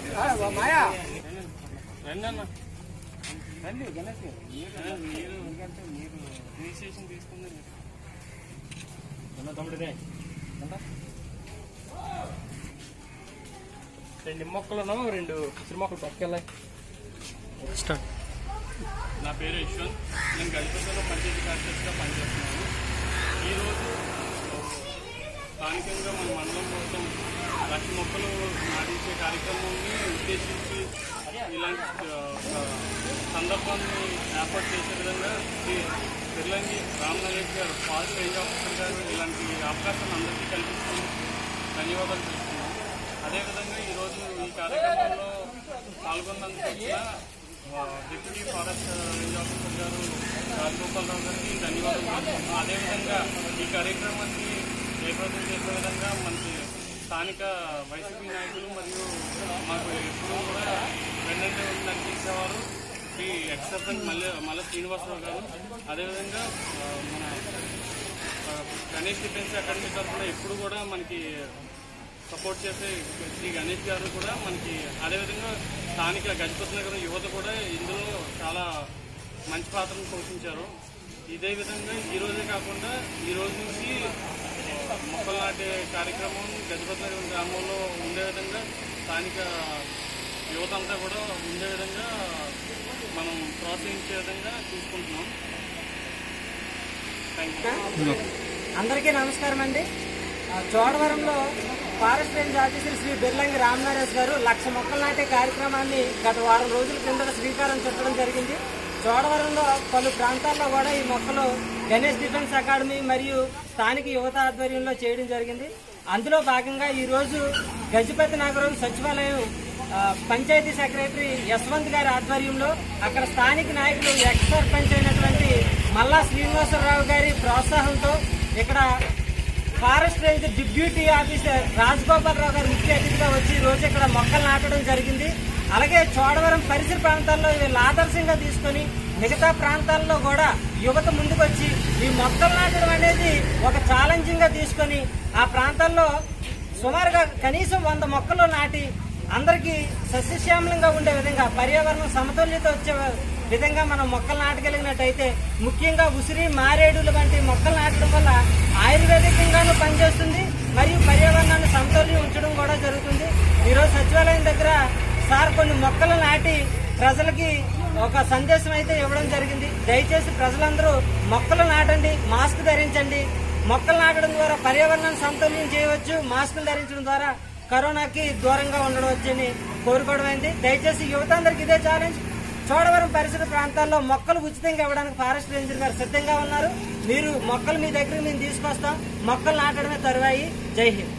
రండి అన్న రండి గణేష్ గారు. మీరు మీరు ఇనిషియేషన్ తీసుకుందండి తమ్ముడిదే రెండు నిమ్మ మొక్కలను రెండు ఉసిరి మొక్కలు పట్టుకెళ్ళాయి స్టార్ట్ నా పేరు యశ్వంత్ నేను గణపతిలో పంచాయతీ కార్యదర్శిగా పనిచేస్తున్నాను ఈరోజు స్థానికంగా మన మండలం కోసం లక్ష మొక్కలు నాటించే కార్యక్రమాన్ని ఉద్దేశించి ఇలాంటి ఆ, ఒక సందర్భాన్ని ఏర్పాటు చేసే విధంగా శ్రీ బిర్లంగి రామ్ నగేష్ గారు ఫారెస్ట్ రేంజ్ ఆఫీసర్ గారు ఇలాంటి అవకాశాన్ని అందరికీ కల్పిస్తున్నందుకు ధన్యవాదాలు తెలుస్తున్నాం అదేవిధంగా ఈరోజు ఈ కార్యక్రమంలో పాల్గొన్నందుకు వచ్చిన ఆ, డిప్యూటీ ఫారెస్ట్ రేంజ్ ఆఫీసర్ గారు రాజగోపాలరావు గారికి ధన్యవాదాలు తెలుపుతున్నాం. అదేవిధంగా ఈ కార్యక్రమానికి జయప్రదం చేసే విధంగా మనకి స్థానిక వైసీపీ నాయకులు మరియు మాకు ఎప్పుడూ కూడా వెన్నంటే ఉండి నడిపించేవారు శ్రీ ఎక్స్ సర్పంచ్ మల్లె మల్ల శ్రీనివాసరావు గారు అదేవిధంగా ఆ, మన ఆ, గణేష్ డిఫెన్స్ అకాడమీ తరఫున ఎప్పుడు కూడా మనకి సపోర్ట్ చేసే శ్రీ గణేష్ గారు కూడా మనకి అదేవిధంగా స్థానిక గజపతి నగరం యువత కూడా ఇందులో చాలా మంచి పాత్రను పోషించారు ఇదే విధంగా ఈ రోజే కాకుండా ఈ రోజు నుంచి ఆ, మొక్కలు నాటే కార్యక్రమం గజపతి నగరం గ్రామంలో ఉండే విధంగా స్థానిక యువత అంతా కూడా ఉండే విధంగా మనం ప్రోత్సహించే విధంగా చూసుకుంటున్నాం థ్యాంక్ యూ అందరికీ నమస్కారం అండి ఆ, చోడవరంలో forest range officer Shri Birlangi Ramanarayana గారు లక్ష మొక్కలు నాటే కార్యక్రమాన్ని గత వారం రోజుల కిందట శ్రీకారం చుట్టడం జరిగింది చోడవరంలో పలు ప్రాంతాల్లో కూడా ఈ మొక్కలు గణేష్ డిఫెన్స్ అకాడమీ మరియు స్థానిక యువత ఆధ్వర్యంలో చేయడం జరిగింది అందులో భాగంగా ఈ రోజు గజపతి నగరం సచివాలయం ఆ, పంచాయతీ సెక్రటరీ యశ్వంత్ గారి ఆధ్వర్యంలో అక్కడ స్థానిక నాయకులు ఎక్స్ సర్పంచ్ అయినటువంటి మల్లా శ్రీనివాసరావు గారి ప్రోత్సాహంతో ఇక్కడ forest range deputy officer Rajagopalarao గారు ముఖ్య అతిథిగా వచ్చి ఈ రోజు ఇక్కడ మొక్కలు నాటడం జరిగింది అలాగే చోడవరం పరిసర ప్రాంతాల్లో వీళ్ళు ఆదర్శంగా తీసుకొని మిగతా ప్రాంతాల్లో కూడా యువత ముందుకొచ్చి ఈ మొక్కలు నాటడం అనేది ఒక ఛాలెంజింగ్ గా తీసుకొని ఆ ప్రాంతాల్లో సుమారుగా కనీసం వంద మొక్కలు నాటి అందరికీ సస్యశ్యామలంగా ఉండే విధంగా పర్యావరణం సమతుల్యత వచ్చే విధంగా మనం మొక్కలు నాటగలిగినట్టయితే ముఖ్యంగా ఉసిరి మారేడులు వంటి మొక్కలు నాటడం వల్ల ఆయుర్వేదికంగానూ పనిచేస్తుంది మరియు పర్యావరణాన్ని సమతుల్యం ఉంచడం కూడా జరుగుతుంది ఈరోజు సచివాలయం దగ్గర సార్ కొన్ని మొక్కలు నాటి ప్రజలకి ఒక సందేశం అయితే ఇవ్వడం జరిగింది దయచేసి ప్రజలందరూ మొక్కలు నాటండి మాస్క్ ధరించండి మొక్కలు నాటడం ద్వారా పర్యావరణాన్ని సమతుల్యం చేయవచ్చు మాస్కులు ధరించడం ద్వారా కరోనాకి దూరంగా ఉండడం వచ్చని కోరుకోవడం అయింది దయచేసి యువత అందరికి ఇదే ఛాలెంజ్ చోడవరం పరిసర ప్రాంతాల్లో మొక్కలు ఉచితంగా ఇవ్వడానికి ఫారెస్ట్ రేంజర్ గారు సిద్ధంగా ఉన్నారు మీరు మొక్కలు మీ దగ్గరికి మేము తీసుకొస్తాం మొక్కలు నాటడమే తరువాయి జై హింద్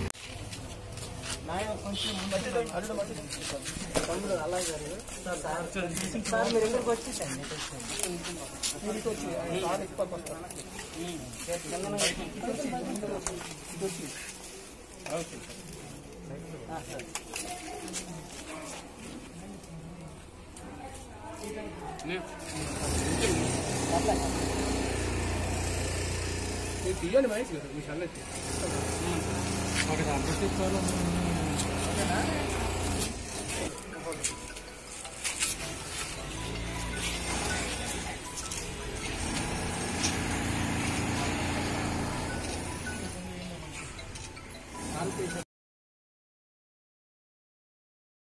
సార్ మీరు ఇక్కడికి వచ్చేసండి తీయండి మహేష్ గారు మీ చల్లెత్తి